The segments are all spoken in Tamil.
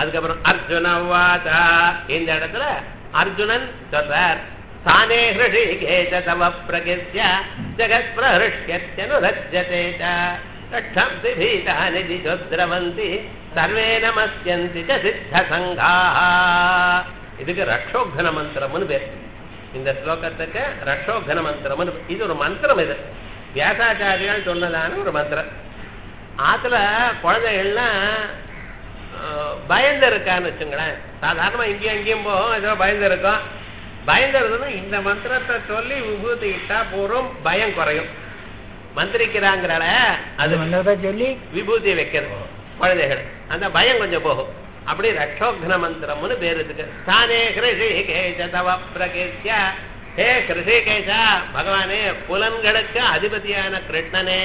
அதுக்கப்புறம் அர்ஜுன வாதா இந்த இடத்துல அர்ஜுனன் சொல்றார் தானே ஹிருஷிகேச தவ பிரகிருத்ய ஜெகத் பிரஹிருஷ்யத்யனு ரஜ்யதே ச ரட்சந்தி பீதானி திஜோத்ரவந்தி சர்வே நமஸ்யந்தி ச சித்த சங்காः இதுக்கு ரக்ஷோகன மந்திரம்னு பேர் இந்த ஸ்லோகத்துக்கு ரக்ஷோகன மந்திரம்னு இது ஒரு மந்திரம் இது வியாசாச்சாரியால் சொன்னதான ஒரு மந்திரம் ஆத்துல குழந்தைகள்லாம் அஹ், பயந்து இருக்கான்னு வச்சுங்களேன் சாதாரணமா இங்கேயும் அங்கேயும் போகும் ஏதோ பயந்து இருக்கும் பயந்து இருந்ததுன்னா இந்த மந்திரத்தை சொல்லி விபூதி இட்டா போறோம் பயம் குறையும் மந்திரிக்கிறாங்கிறால அது அது மந்திரத்தை சொல்லி விபூதி வைக்கிறது குழந்தைகள் அந்த பயம் கொஞ்சம் போகும் அப்படி ரக்ஷோக்ன மந்திரம்னு பேர் இருக்கு தானே கிருஷிகேஷ தவ பிரகேஷ ஹே கிருஷிகேஷா பகவானே புலன்களுக்கு அதிபதியான கிருஷ்ணனே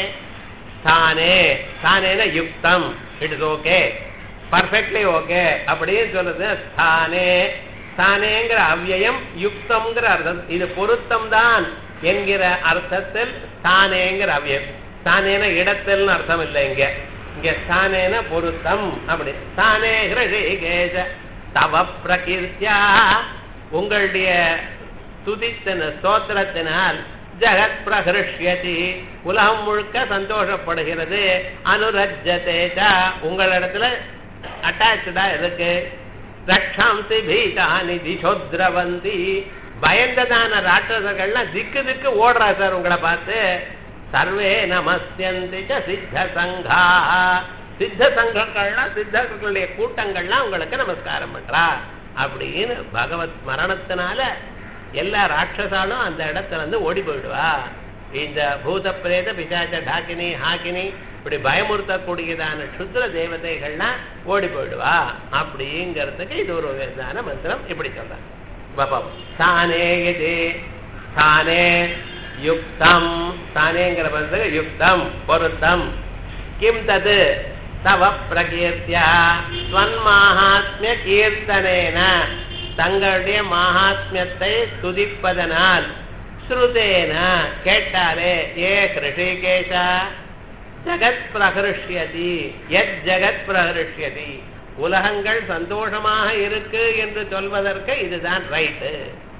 தானே தானேன யுக்தம் it is okay perfectly okay அப்படின்னு சொல்றது தானே தானேங்கிற அவ்யயம் யுக்தம்ங்கிற அர்த்தம் இது பொருத்தம் தான் என்கிற அர்த்தத்தில் தானேங்கிற அவ்யயம் தானேன இடத்தில்னு அர்த்தம் இல்லை இங்க இங்க தானேன பொருத்தம் அப்படி தானே ஹிருஷிகேஷ தவ பிரகீர்த்தியா உங்களுடைய துதித்தன ஸ்தோத்திரத்தினால் ஜகத் பிரகிருஷ்யதி உலகம் முழுக்க சந்தோஷப்படுகிறது அனுரஜ்ஜதே ச உங்களிடத்துல அட்டாச்சா இருக்கு ரக்ஷாம்சி பீதானி திசோத்ரவந்தி பயந்ததான ராட்சசர்கள்லாம் திக்கு திக்கு ஓடுறா சார் உங்களை பார்த்து சர்வே நமஸ்யந்தி ச சித்த சங்கா சித்த சங்கங்கள்லாம் சித்தர்களுடைய கூட்டங்கள்லாம் உங்களுக்கு நமஸ்காரம் பண்றா அப்படின்னு பகவத் மரணத்தினால எல்லா ராட்சசாலும் அந்த இடத்துல இருந்து ஓடி போயிடுவா இந்த பூத பிரேத பிசாச்ச டாக்கினி ஹாக்கினி இப்படி பயமுறுத்தக்கூடியதான சுத்திர தேவதைகள்லாம் ஓடி போயிடுவா அப்படிங்கிறதுக்கு இது ஒரு விதமான மந்திரம் இப்படி சொல்றேன் பாப்போம் தானே இது தானே யுக்தம் தானேங்கிற பதத்துக்கு யுக்தம் பொருத்தம் கிம் தது தவ பிரகீர்த்தியா ஸ்வன்மாகாத்மிய கீர்த்தனேன தங்களுடைய மகாத்மியத்தை துதிப்பதனால் ஸ்ருதேன கேட்டாலே ஏ கிருஷிகேஷா ஜகத் பிரகருஷ்யதி எத் ஜகத் பிரகருஷ்யதி உலகங்கள் சந்தோஷமாக இருக்கு என்று சொல்வதற்கு இதுதான் ரைட்டு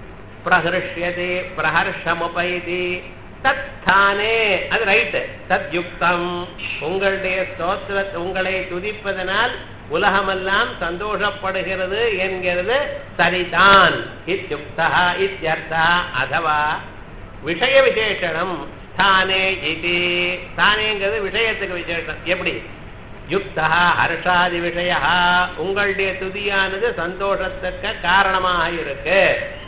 பிரகருஷ்யதி பிரஹர்ஷமுபைதி தத்தானே அது ரைட்டு தத் யுக்தம் உங்களுடைய ஸ்தோத்திர உங்களை துதிப்பதனால் உலகமெல்லாம் சந்தோஷப்படுகிறது என்கிறது சரிதான் இத்யுக்தா இத்தியர்த்தா அதவா விஷய விசேஷனம் தானே இது தானேங்கிறது விஷயத்துக்கு விசேஷம் எப்படி யுக்தா ஹர்ஷாதி விஷய உங்களுடைய துதியானது சந்தோஷத்துக்கு காரணமாக இருக்கு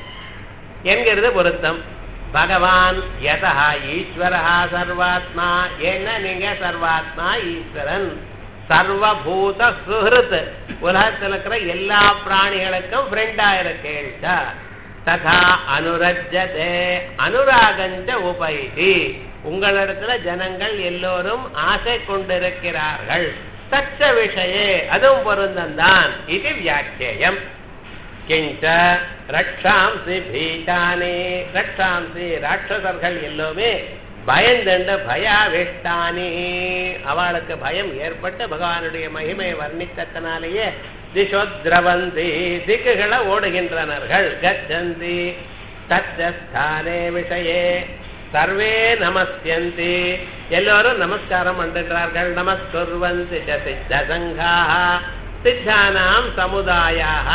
என்கிறது பொருத்தம் பகவான் யதா ஈஸ்வரா சர்வாத்மா என்ன நீங்க சர்வாத்மா ஈஸ்வரன் சர்வபூத சுஹிருத் உலகத்தில் இருக்கிற எல்லா பிராணிகளுக்கும் ஃப்ரெண்டா இருக்கேள்டா ததா அனுரஜதே அனுராகஞ்ச உபைதி உங்களிடத்துல ஜனங்கள் எல்லோரும் ஆசை கொண்டிருக்கிறார்கள் தச்ச விஷயே அதுவும் பொருந்தந்தான் இது வியாக்கியம் கிஞ்ச ரக்ஷாம்சி பீட்டானே ரக்ஷாம்சி ராட்சசர்கள் எல்லோருமே பயந்துண்டு பயாவிஷ்டானி அவளுக்கு பயம் ஏற்பட்டு பகவானுடைய மகிமை வர்ணித்தத்தினாலேயே திசோத்ரவந்தி திக்குகளை ஓடுகின்றனர்கள் கச்சந்தி தச்சஸ்தானே விஷயே சர்வே நமஸ்யந்தி எல்லோரும் நமஸ்காரம் பண்ணுகிறார்கள் நமஸ்குர்வந்தி ச சித்தசங்கா சித்தானாம் சமுதாயாக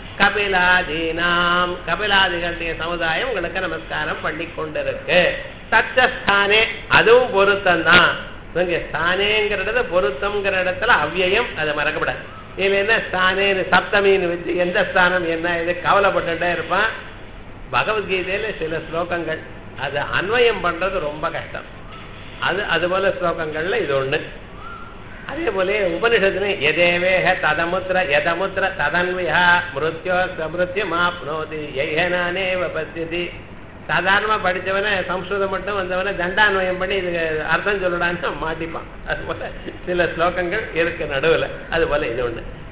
கபிலாதீனாம் கபிலாதிகளுடைய சமுதாயம் உங்களுக்கு நமஸ்காரம் பண்ணி கொண்டிருக்கு தச்சஸ்தானே அதுவும் பொருத்தம் தான் இங்க ஸ்தானேங்கிறத பொருத்தம்ங்கிற இடத்துல அவ்யயம் அதை மறக்கப்படாது இதுல என்ன ஸ்தானேன்னு சப்தமின்னு வச்சு எந்த ஸ்தானம் என்ன இது கவலைப்பட்டுட்டே இருப்பான் பகவத்கீதையில சில ஸ்லோகங்கள் அதை அன்வயம் பண்றது ரொம்ப கஷ்டம் அது அது போல ஸ்லோகங்கள்ல இது ஒண்ணு அதே போல உபனிஷத்துல எதேவேக ததமுத்திர எதமுத்திர ததன்வியா மிருத்யோ சமிருத்தியம் ஆப்னோதி ஏகனானேவ பசியதி சாதாரணமா படிச்சவன சம்ஸ்கிருதம் மட்டும் வந்தவன தண்டான்வயம் பண்ணி இது அர்த்தம் சொல்லலான்னு மாட்டிப்பான் அது போல சில ஸ்லோகங்கள் இருக்கு நடுவுல அது போல இது ஒண்ணு